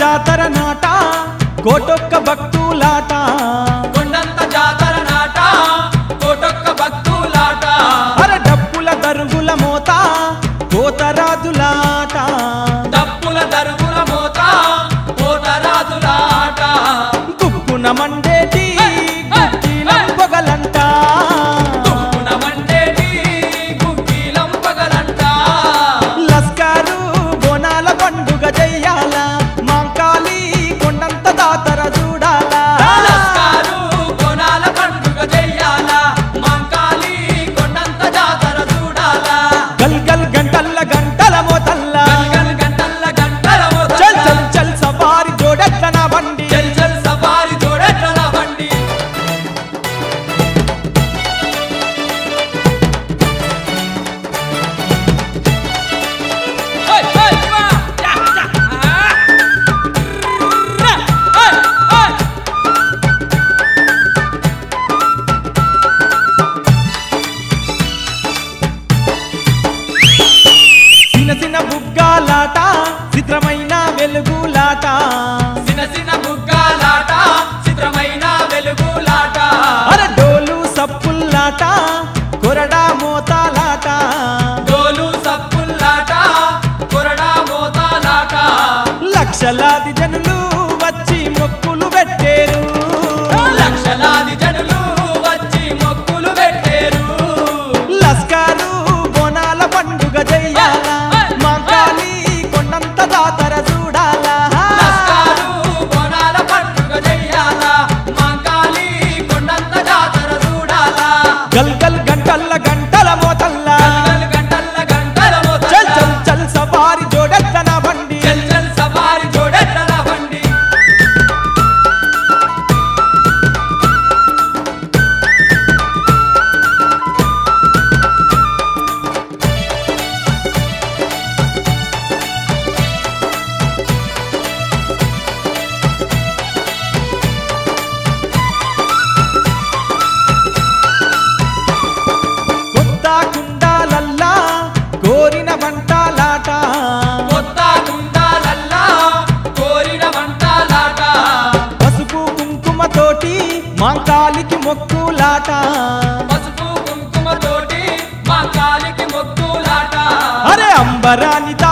జాతర నాట కోటొక్క భక్తులాట కొండంత జాతర నాట కోటొక్క భక్తులాట అర డప్పుల దరుగుల మోత కోతరాజులాట డప్పుల దరుగుల మోత పోతరాజులాట తుప్పున మండేటి గుగ్గిలం పొగలంట తుప్పున మండేటి గుగ్గిలం పగలంట లస్కారు బోనాల పండుగ చెయ్యాల మాంకాలి కొండంత దాతర చూడాలా లస్కారు కొనాల పండుగ చెయ్యాల మంకాలి కొండంత జాతర చూడాలా గల్ గల్ గంటల్ల గంటల మోతల్ల గల్గల్ గంటల్ల గంటల మోత చల్ చల్ చల్ సవారి జోడెట్ల నా బండి చల్ చల్ సఫారీ జోడెట్ల బండి ఓయ్ ఓయ్ వా యా యా ఆ ఓయ్ ఓయ్ చిన్న చిన్న బుగ్గాలాట చిత్రమైన వెలుగులాట సిన సిన బుగ్గాలాట చిత్రమైన వెలుగులాట అర డోలు సప్పుల్లాట కొరడా మోతాలాట డోలు సప్పుల్లాట కొరడా మోతాలాట లక్షలాది జనులు వచ్చి మొక్కులు పెట్టేరు లక్షలాది జనులు వచ్చి మొక్కులు పెట్టేరు లస్కారు బోనాల పండుగ చెయ్యాల మాంకాలి కొండంత దాతర చూడాలా లస్కారు బోనాల పండుగ చెయ్యాల మంకాలి కొండంత జాతర చూడాలా గల్ గల్ గంటల్ల గంటల మోతల్లా గల్గల్ గంటల్ల గంటల మోత చల్ చల్ చల్ సవారి జోడెట్ల నా బండి చల్ చల్ సవారి జోడెట్ల బండి కొత్త కుండాలల్లా కోరిన వంటలాట కొత్త గుండాలల్లా కోరిన వంటలాట పసుపు కుంకుమతోటి మాంకాలికి మొక్కులాట పసుపు కుంకుమ తోటి మా కాలికి మొక్కులాట అరే అంబరాని